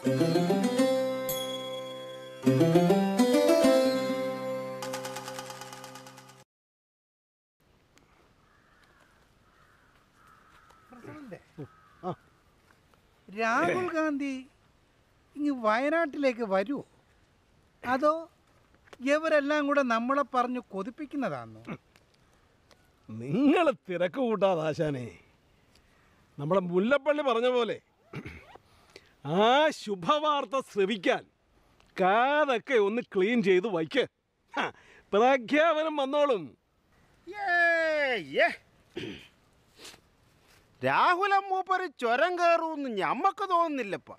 രാഹുൽ ഗാന്ധി ഇങ്ങ് വയനാട്ടിലേക്ക് വരുമോ അതോ ഇവരെല്ലാം കൂടെ നമ്മളെ പറഞ്ഞു കൊതിപ്പിക്കുന്നതാണോ നിങ്ങൾ തിരക്ക് കൂട്ടാതെ ആശാനെ നമ്മുടെ മുല്ലപ്പള്ളി പറഞ്ഞ പോലെ ആ ശുഭവാർത്ത ശ്രവിക്കാൻ കാതൊക്കെ ഒന്ന് ക്ലീൻ ചെയ്ത് വയ്ക്ക് ഹ, പ്രഖ്യാപനം വന്നോളും രാഹുലം മൂപ്പര് ചുരം കയറൂന്ന് ഞമ്മക്ക് തോന്നുന്നില്ലപ്പ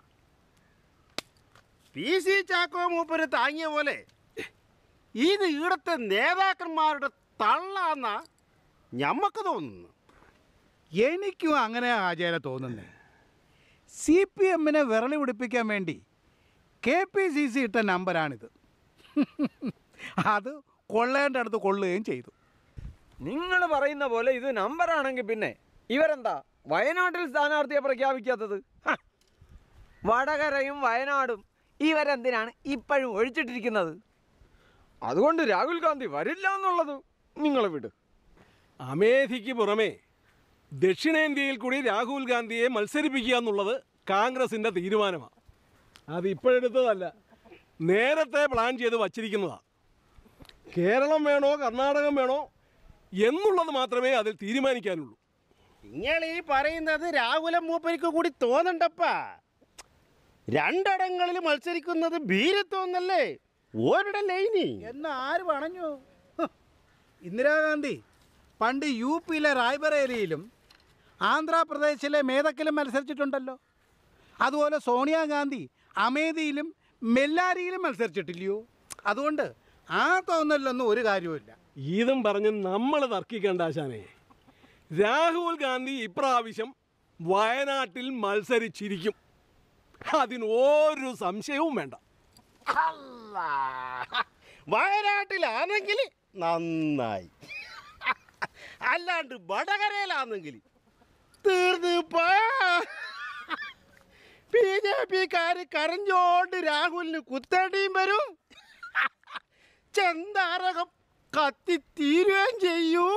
പി സി ചാക്കോ മൂപ്പര് താങ്ങിയ പോലെ ഇത് ഇവിടുത്തെ നേതാക്കന്മാരുടെ തള്ളാന്ന ഞമ്മക്ക് തോന്നുന്നു എനിക്കും അങ്ങനെ ആചാര തോന്നുന്നേ സി പി എമ്മിനെ വിരളി പിടിപ്പിക്കാൻ വേണ്ടി കെ പി സി സി ഇട്ട നമ്പരാണിത് അത് കൊള്ളേണ്ട അടുത്ത് കൊള്ളുകയും ചെയ്തു നിങ്ങൾ പറയുന്ന പോലെ ഇത് നമ്പർ ആണെങ്കിൽ പിന്നെ ഇവരെന്താ വയനാട്ടിൽ സ്ഥാനാർത്ഥിയെ പ്രഖ്യാപിക്കാത്തത് ഹ. വടകരയും വയനാടും ഇവരെന്തിനാണ് ഇപ്പോഴും ഒഴിച്ചിട്ടിരിക്കുന്നത് അതുകൊണ്ട് രാഹുൽ ഗാന്ധി വരില്ല എന്നുള്ളത് നിങ്ങൾ വിട് അമേധിക്ക് പുറമെ ദക്ഷിണേന്ത്യയിൽ കൂടി രാഹുൽ ഗാന്ധിയെ മത്സരിപ്പിക്കുക എന്നുള്ളത് കാങ്ഗ്രസിൻ്റെ തീരുമാനമാണ് അത് ഇപ്പോഴെടുത്തതല്ല നേരത്തെ പ്ലാൻ ചെയ്ത് വച്ചിരിക്കുന്നതാണ് കേരളം വേണോ കർണാടകം വേണോ എന്നുള്ളത് മാത്രമേ അതിൽ തീരുമാനിക്കാനുള്ളൂ നിങ്ങൾ ഈ പറയുന്നത് രാഹുലം മൂപ്പരിക്ക് കൂടി തോന്നണ്ടപ്പാ രണ്ടിടങ്ങളിൽ മത്സരിക്കുന്നത് ഭീരത്വന്നല്ലേ ഓരുടെ ലൈനി എന്ന് ആര് പറഞ്ഞു ഹ്. ഇന്ദിരാഗാന്ധി പണ്ട് യു പിയിലെ റായ്ബറേലിയിലും ആന്ധ്രാപ്രദേശിലെ മേധക്കിലും മത്സരിച്ചിട്ടുണ്ടല്ലോ അതുപോലെ സോണിയാഗാന്ധി അമേധിയിലും മെല്ലാരിയിലും മത്സരിച്ചിട്ടില്ലയോ അതുകൊണ്ട് ആ തോന്നലൊന്നും ഒരു കാര്യവുമില്ല ഇതും പറഞ്ഞ് നമ്മൾ തർക്കിക്കേണ്ട ആശാനെ രാഹുൽ ഗാന്ധി ഇപ്രാവശ്യം വയനാട്ടിൽ മത്സരിച്ചിരിക്കും അതിന് ഒരു സംശയവും വേണ്ട വയനാട്ടിലാണെങ്കിൽ നന്നായി അല്ലാണ്ട് വടകരയിലാണെങ്കിൽ തീർന്ന് ബി ജെ പിക്കാര് കരഞ്ഞോണ്ട് രാഹുലിന് കുത്തേണ്ടിയും വരും ചെന്താരകം കത്തി തീരുകയും ചെയ്യൂ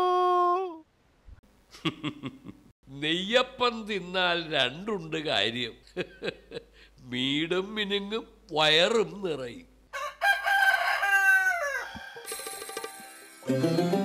നെയ്യപ്പം തിന്നാൽ രണ്ടുണ്ട് കാര്യം മീടും മിനുങ്ങും വയറും നിറയും